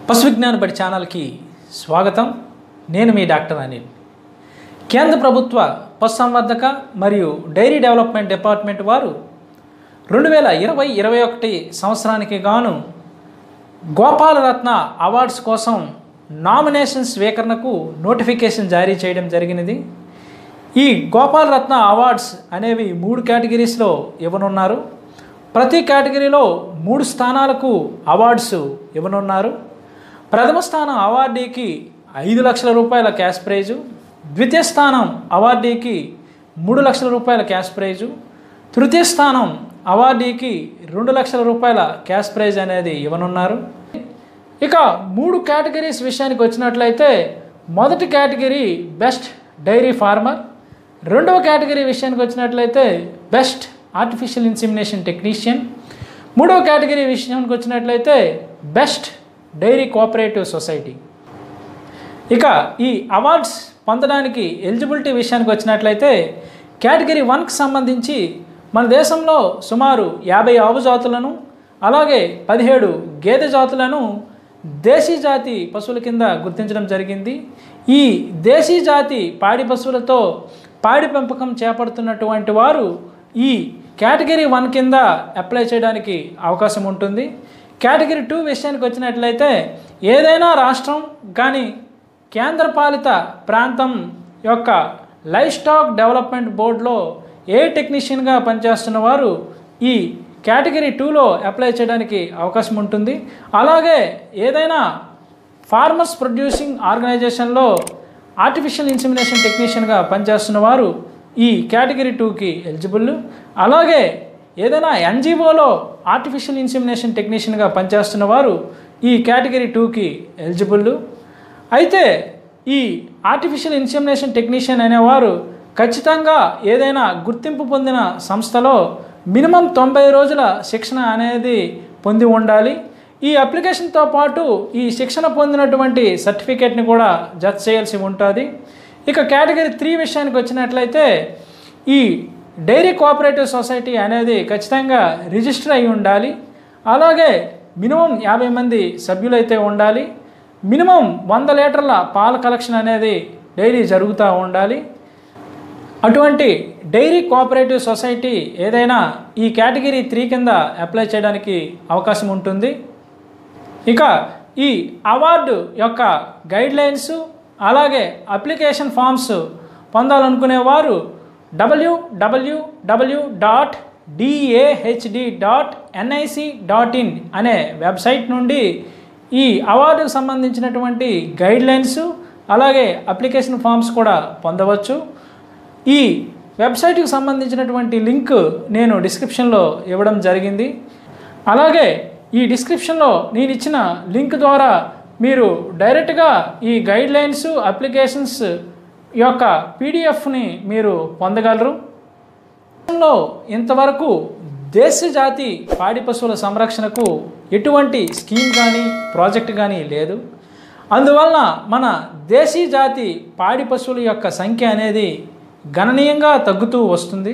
పశు విజ్ఞాన బడి ఛానల్కి స్వాగతం నేను మీ డాక్టర్ అనిల్ కేంద్ర ప్రభుత్వ పశుసంవర్ధక మరియు డైరీ డెవలప్మెంట్ డిపార్ట్మెంట్ వారు రెండు వేల ఇరవై ఇరవై ఒకటి సంవత్సరానికి గాను గోపాలరత్న అవార్డ్స్ కోసం నామినేషన్ స్వీకరణకు నోటిఫికేషన్ జారీ చేయడం జరిగినది ఈ గోపాలరత్న అవార్డ్స్ అనేవి మూడు కేటగిరీస్లో ఇవ్వనున్నారు ప్రతి కేటగిరీలో మూడు స్థానాలకు అవార్డ్స్ ఇవ్వనున్నారు ప్రథమ స్థానం అవార్డీకి ఐదు లక్షల రూపాయల క్యాష్ ప్రైజు ద్వితీయ స్థానం అవార్డీకి మూడు లక్షల రూపాయల క్యాష్ ప్రైజు తృతీయ స్థానం అవార్డీకి రెండు లక్షల రూపాయల క్యాష్ ప్రైజ్ అనేది ఇవ్వనున్నారు ఇక మూడు కేటగిరీస్ విషయానికి వచ్చినట్లయితే మొదటి కేటగిరీ బెస్ట్ డైరీ ఫార్మర్ రెండవ కేటగిరీ విషయానికి వచ్చినట్లయితే బెస్ట్ ఆర్టిఫిషియల్ ఇన్సిమినేషన్ టెక్నీషియన్ మూడవ కేటగిరీ విషయానికి వచ్చినట్లయితే బెస్ట్ డైరీ కోఆపరేటివ్ సొసైటీ ఇక ఈ అవార్డ్స్ పొందడానికి ఎలిజిబిలిటీ విషయానికి వచ్చినట్లయితే కేటగిరీ వన్కి సంబంధించి మన దేశంలో సుమారు యాభై ఆవు జాతులను అలాగే పదిహేడు గేదె జాతులను దేశీ జాతి పశువుల కింద గుర్తించడం జరిగింది ఈ దేశీ జాతి పాడి పశువులతో పాడి పెంపకం చేపడుతున్నటువంటి వారు ఈ కేటగిరీ వన్ కింద అప్లై చేయడానికి అవకాశం ఉంటుంది కేటగిరీ టూ విషయానికి వచ్చినట్లయితే ఏదైనా రాష్ట్రం కానీ కేంద్రపాలిత ప్రాంతం యొక్క లైఫ్ స్టాక్ డెవలప్మెంట్ బోర్డులో ఏ టెక్నీషియన్గా పనిచేస్తున్న వారు ఈ కేటగిరీ టూలో అప్లై చేయడానికి అవకాశం ఉంటుంది అలాగే ఏదైనా ఫార్మర్స్ ప్రొడ్యూసింగ్ ఆర్గనైజేషన్లో ఆర్టిఫిషియల్ ఇన్సిమినేషన్ టెక్నీషియన్గా పనిచేస్తున్న వారు ఈ కేటగిరీ టూకి ఎలిజిబుల్ అలాగే ఏదైనా ఎన్జిఓలో ఆర్టిఫిషియల్ ఇన్సిమినేషన్ టెక్నీషియన్గా పనిచేస్తున్న వారు ఈ కేటగిరీ టూకి ఎలిజిబుల్ అయితే ఈ ఆర్టిఫిషియల్ ఇన్సిమినేషన్ టెక్నీషియన్ అనేవారు ఖచ్చితంగా ఏదైనా గుర్తింపు పొందిన సంస్థలో మినిమం తొంభై రోజుల శిక్షణ అనేది పొంది ఉండాలి ఈ అప్లికేషన్తో పాటు ఈ శిక్షణ పొందినటువంటి సర్టిఫికేట్ని కూడా జత చేయాల్సి ఉంటుంది ఇక కేటగిరీ త్రీ విషయానికి వచ్చినట్లయితే ఈ డైరీ కోఆపరేటివ్ సొసైటీ అనేది ఖచ్చితంగా రిజిస్టర్ అయి ఉండాలి అలాగే మినిమం యాభై మంది సభ్యులైతే ఉండాలి మినిమం వంద లీటర్ల పాల కలెక్షన్ అనేది డైలీ జరుగుతూ ఉండాలి అటువంటి డైరీ కోఆపరేటివ్ సొసైటీ ఏదైనా ఈ కేటగిరీ త్రీ కింద అప్లై చేయడానికి అవకాశం ఉంటుంది ఇక ఈ అవార్డు యొక్క గైడ్లైన్స్ అలాగే అప్లికేషన్ ఫామ్స్ పొందాలనుకునేవారు డబ్ల్యూడబ్ల్యూడబ్ల్యూ dot DAHD dot NIC dot in అనే వెబ్సైట్ నుండి ఈ అవార్డుకు సంబంధించినటువంటి గైడ్లైన్స్ అలాగే అప్లికేషన్ ఫామ్స్ కూడా పొందవచ్చు ఈ వెబ్సైట్కి సంబంధించినటువంటి లింక్ నేను డిస్క్రిప్షన్లో ఇవ్వడం జరిగింది అలాగే ఈ డిస్క్రిప్షన్లో నేను ఇచ్చిన లింక్ ద్వారా మీరు డైరెక్ట్గా ఈ గైడ్లైన్స్ అప్లికేషన్స్ యొక్క పీడిఎఫ్ని మీరు పొందగలరు దేశంలో ఇంతవరకు దేశ జాతి పాడి పశువుల సంరక్షణకు ఎటువంటి స్కీమ్ కానీ ప్రాజెక్ట్ కానీ లేదు అందువలన మన దేశీ జాతి పాడి పశువుల యొక్క సంఖ్య అనేది గణనీయంగా తగ్గుతూ వస్తుంది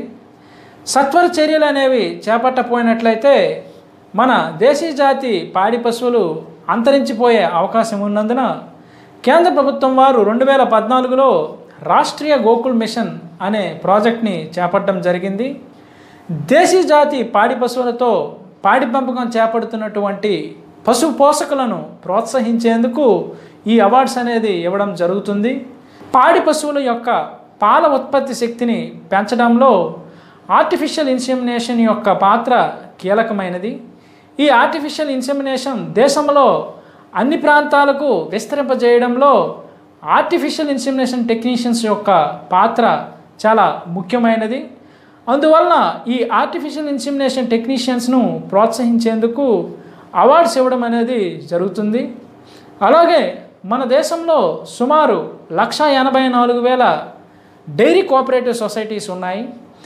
సత్వర చర్యలు అనేవి చేపట్టపోయినట్లయితే మన దేశీ జాతి పాడి పశువులు అంతరించిపోయే అవకాశం ఉన్నందున కేంద్ర ప్రభుత్వం వారు రెండు వేల పద్నాలుగులో రాష్ట్రీయ గోకుల్ మిషన్ అనే ప్రాజెక్ట్ని చేపట్టడం జరిగింది దేశీ జాతి పాడి పశువులతో పాడి పెంపకం చేపడుతున్నటువంటి పశు పోషకులను ప్రోత్సహించేందుకు ఈ అవార్డ్స్ అనేది ఇవ్వడం జరుగుతుంది పాడి పశువుల యొక్క పాల ఉత్పత్తి శక్తిని పెంచడంలో ఆర్టిఫిషియల్ ఇన్సెమినేషన్ యొక్క పాత్ర కీలకమైనది ఈ ఆర్టిఫిషియల్ ఇన్సెమినేషన్ దేశంలో అన్ని ప్రాంతాలకు విస్తరింపజేయడంలో ఆర్టిఫిషియల్ ఇన్సెమినేషన్ టెక్నీషియన్స్ యొక్క పాత్ర చాలా ముఖ్యమైనది అందువలన ఈ ఆర్టిఫిషియల్ ఇన్సెమినేషన్ టెక్నీషియన్స్ను ప్రోత్సహించేందుకు అవార్డ్స్ ఇవ్వడం అనేది జరుగుతుంది అలాగే మన దేశంలో సుమారు లక్ష ఎనభై నాలుగు వేల డైరీ కోఆపరేటివ్ సొసైటీస్ ఉన్నాయి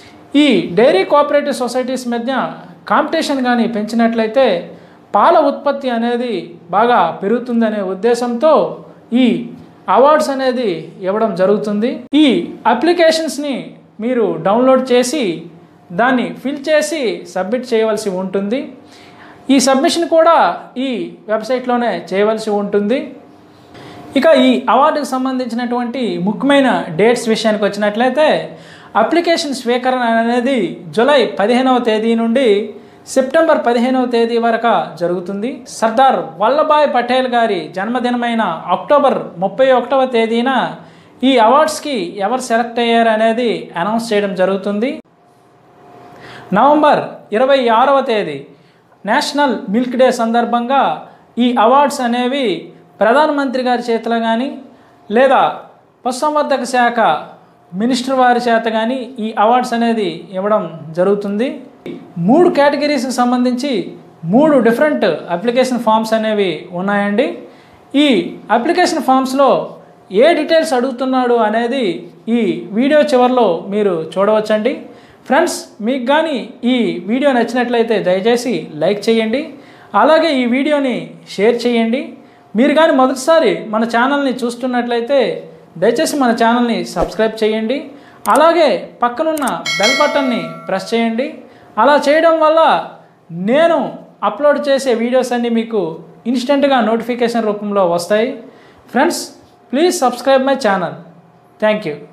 ఈ డైరీ కోఆపరేటివ్ సొసైటీస్ మధ్య కాంపిటీషన్ కానీ పెంచినట్లయితే పాల ఉత్పత్తి అనేది బాగా పెరుగుతుందనే ఉద్దేశంతో ఈ అవార్డ్స్ అనేది ఇవ్వడం జరుగుతుంది ఈ అప్లికేషన్స్ని మీరు డౌన్లోడ్ చేసి దాన్ని ఫిల్ చేసి సబ్మిట్ చేయవలసి ఉంటుంది ఈ సబ్మిషన్ కూడా ఈ వెబ్సైట్లోనే చేయవలసి ఉంటుంది ఇక ఈ అవార్డుకు సంబంధించినటువంటి ముఖ్యమైన డేట్స్ విషయానికి వచ్చినట్లయితే అప్లికేషన్ స్వీకరణ అనేది జూలై పదిహేనవ తేదీ నుండి సెప్టెంబర్ పదిహేనవ తేదీ వరకు జరుగుతుంది సర్దార్ వల్లభాయ్ పటేల్ గారి జన్మదినమైన అక్టోబర్ ముప్పై ఒకటవ తేదీన ఈ అవార్డ్స్కి ఎవరు సెలెక్ట్ అయ్యారు అనేది అనౌన్స్ చేయడం జరుగుతుంది నవంబర్ ఇరవై ఆరవ తేదీ నేషనల్ మిల్క్ డే సందర్భంగా ఈ అవార్డ్స్ అనేవి ప్రధానమంత్రి గారి చేతిలో కానీ లేదా పశుసంవర్ధక శాఖ మినిస్టర్ వారి చేత కానీ ఈ అవార్డ్స్ అనేది ఇవ్వడం జరుగుతుంది మూడు కేటగిరీస్కి సంబంధించి మూడు డిఫరెంట్ అప్లికేషన్ ఫామ్స్ అనేవి ఉన్నాయండి ఈ అప్లికేషన్ ఫామ్స్లో ఏ డీటెయిల్స్ అడుగుతున్నాడు అనేది ఈ వీడియో చివరిలో మీరు చూడవచ్చండి ఫ్రెండ్స్ మీకు కానీ ఈ వీడియో నచ్చినట్లయితే దయచేసి లైక్ చేయండి అలాగే ఈ వీడియోని షేర్ చేయండి మీరు కానీ మొదటిసారి మన ఛానల్ని చూస్తున్నట్లయితే దయచేసి మన ఛానల్ని సబ్స్క్రైబ్ చేయండి అలాగే పక్కనున్న బెల్ బటన్ని ప్రెస్ చేయండి అలా చేయడం వల్ల నేను అప్లోడ్ చేసే వీడియోస్ అన్నీ మీకు ఇన్స్టెంట్గా నోటిఫికేషన్ రూపంలో వస్తాయి friends please subscribe my channel thank you